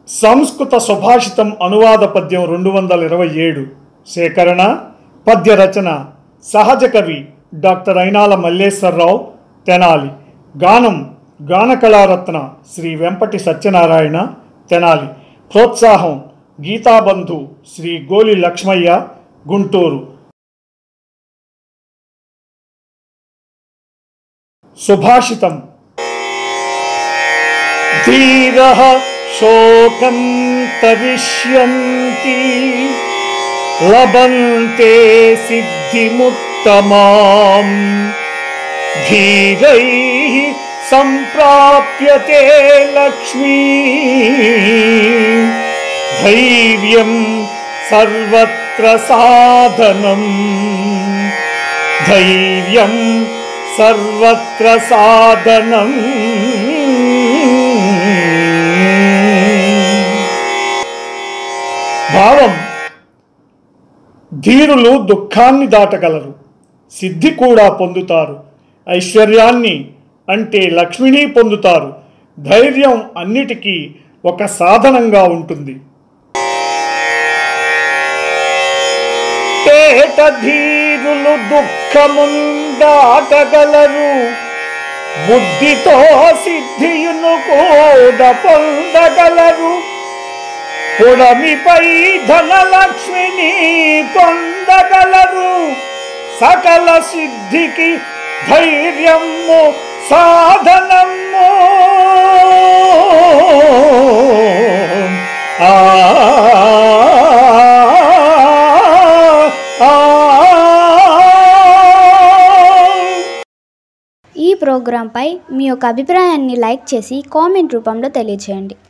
సంస్కృత సుభాషితం అనువాద పద్యం రెండు వందల ఇరవై ఏడు సేకరణ పద్య రచన సహజ కవి డాక్టర్ అయినాల మల్లేశ్వరరావు తెనాలి గానం గానకళారత్న శ్రీ వెంపటి సత్యనారాయణ తెనాలి ప్రోత్సాహం గీతాబంధు శ్రీ గోలి లక్ష్మయ్య గుంటూరు సుభాషితం ధీర శోకం తరిష్యంతి లభంతే సిద్ధిముత్తమాం ధీరై సంప్రాప్యతే లక్ష్మీ ధైర్యం సర్వత్ర సాధనం ధైర్యం సర్వత్ర సాధనం భావం ధీరులు దుఃఖాన్ని దాటగలరు సిద్ధి కూడా పొందుతారు ఐశ్వర్యాన్ని అంటే లక్ష్మిని పొందుతారు ధైర్యం అన్నిటికీ ఒక సాధనంగా ఉంటుంది తేట ధీరులు దుఃఖముందాటగలరు బుద్ధితో సిద్ధియును కూడా పొందగలరు పుడమిపై ధనలక్ష్మిని పొందగలరు సకల సిద్ధికి ధైర్యము సాధనము ఆ ఆ, ఈ ప్రోగ్రాంపై మీ యొక్క అభిప్రాయాన్ని లైక్ చేసి కామెంట్ రూపంలో తెలియచేయండి